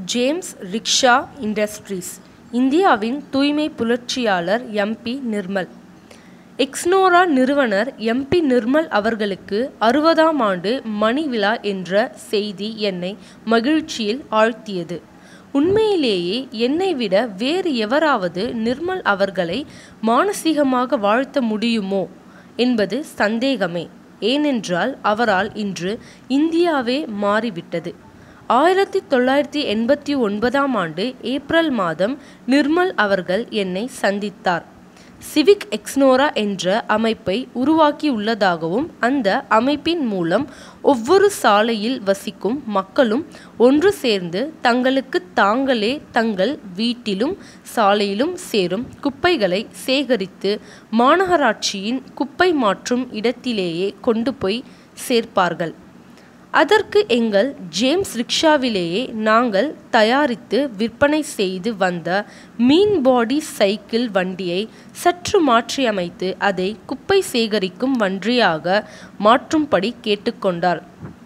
James rickshaw industries இந்தியாவின் தூய்மை புரட்சியாளர் எம்பி நிர்மல் எக்ஸ்னோரா நிறுவனர் எம்பி நிர்மல் அவர்களுக்கு அறுபதாம் ஆண்டு மணி விழா என்ற செய்தி என்னை மகிழ்ச்சியில் ஆழ்த்தியது உண்மையிலேயே என்னை விட வேறு எவராவது நிர்மல் அவர்களை மானசீகமாக வாழ்த்த முடியுமோ என்பது சந்தேகமே ஏனென்றால் அவரால் இன்று இந்தியாவே மாறிவிட்டது ஆயிரத்தி தொள்ளாயிரத்தி எண்பத்தி ஒன்பதாம் ஆண்டு ஏப்ரல் மாதம் நிர்மல் அவர்கள் என்னை சந்தித்தார் சிவிக் எக்ஸ்னோரா என்ற அமைப்பை உருவாக்கியுள்ளதாகவும் அந்த அமைப்பின் மூலம் ஒவ்வொரு சாலையில் வசிக்கும் மக்களும் ஒன்று சேர்ந்து தங்களுக்கு தாங்களே தங்கள் வீட்டிலும் சாலையிலும் சேரும் குப்பைகளை சேகரித்து மாநகராட்சியின் குப்பை மாற்றும் இடத்திலேயே கொண்டு போய் சேர்ப்பார்கள் அதற்கு எங்கள் ஜேம்ஸ் ரிக்ஷாவிலேயே நாங்கள் தயாரித்து விற்பனை செய்து வந்த மீன் பாடி சைக்கிள் வண்டியை சற்று மாற்றியமைத்து அதை குப்பை சேகரிக்கும் வண்டியாக மாற்றும்படி கேட்டுக்கொண்டார்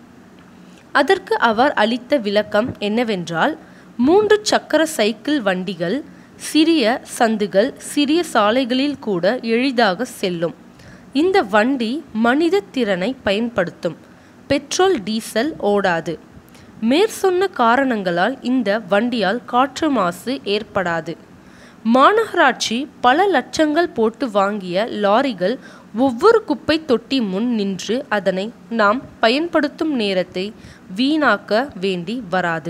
அதற்கு அவர் அளித்த விளக்கம் என்னவென்றால் மூன்று சக்கர சைக்கிள் வண்டிகள் சிறிய சந்துகள் சிறிய சாலைகளில் கூட எளிதாக செல்லும் இந்த வண்டி மனித திறனை பயன்படுத்தும் பெட்ரோல் டீசல் ஓடாது மேற்சொன்ன காரணங்களால் இந்த வண்டியால் காற்று மாசு ஏற்படாது மாநகராட்சி பல லட்சங்கள் போட்டு வாங்கிய லாரிகள் ஒவ்வொரு குப்பை தொட்டி முன் நின்று அதனை நாம் பயன்படுத்தும் நேரத்தை வீணாக்க வேண்டி வராது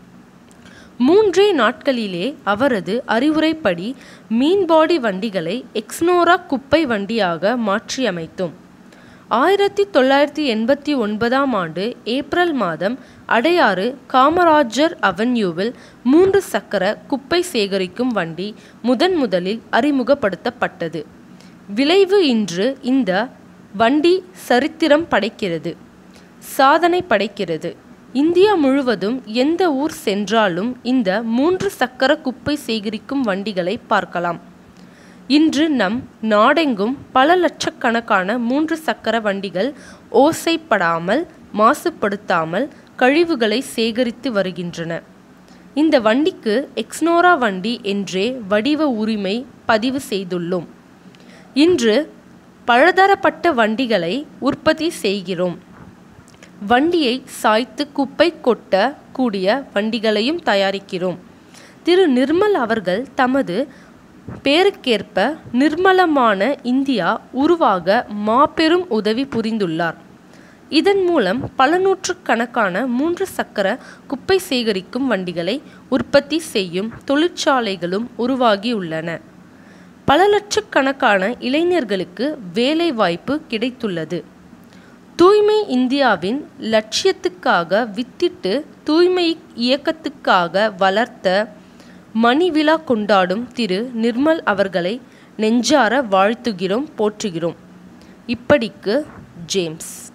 மூன்றே நாட்களிலே அவரது அறிவுரைப்படி மீன்பாடி வண்டிகளை எக்ஸ்னோரா குப்பை வண்டியாக மாற்றியமைத்தோம் ஆயிரத்தி தொள்ளாயிரத்தி எண்பத்தி ஒன்பதாம் ஆண்டு ஏப்ரல் மாதம் அடையாறு காமராஜர் அவென்யூவில் மூன்று சக்கர குப்பை சேகரிக்கும் வண்டி முதன் முதலில் அறிமுகப்படுத்தப்பட்டது விளைவு இன்று இந்த வண்டி சரித்திரம் படைக்கிறது சாதனை படைக்கிறது இந்தியா முழுவதும் எந்த ஊர் சென்றாலும் இந்த மூன்று சக்கர குப்பை சேகரிக்கும் வண்டிகளை பார்க்கலாம் இன்று நம் நாடெங்கும் பல லட்சக்கணக்கான மூன்று சக்கர வண்டிகள் ஓசைப்படாமல் மாசுபடுத்தாமல் கழிவுகளை சேகரித்து வருகின்றன இந்த வண்டிக்கு எக்ஸ்னோரா வண்டி என்றே வடிவ உரிமை பதிவு செய்துள்ளோம் இன்று பலதரப்பட்ட வண்டிகளை உற்பத்தி செய்கிறோம் வண்டியை சாய்த்து குப்பை கொட்ட கூடிய வண்டிகளையும் தயாரிக்கிறோம் திரு நிர்மல் அவர்கள் தமது பேருக்கேற்ப நிர்மலமான இந்தியா உருவாக மாபெரும் உதவி புரிந்துள்ளார் இதன் மூலம் பல நூற்றுக்கணக்கான மூன்று சக்கர குப்பை சேகரிக்கும் வண்டிகளை உற்பத்தி செய்யும் தொழிற்சாலைகளும் உருவாகியுள்ளன பல லட்சக்கணக்கான இளைஞர்களுக்கு வேலை வாய்ப்பு கிடைத்துள்ளது தூய்மை இந்தியாவின் லட்சியத்துக்காக வித்திட்டு தூய்மை இயக்கத்துக்காக வளர்த்த மணி விழா கொண்டாடும் திரு நிர்மல் அவர்களை நெஞ்சார வாழ்த்துகிறோம் போற்றுகிறோம் இப்படிக்கு ஜேம்ஸ்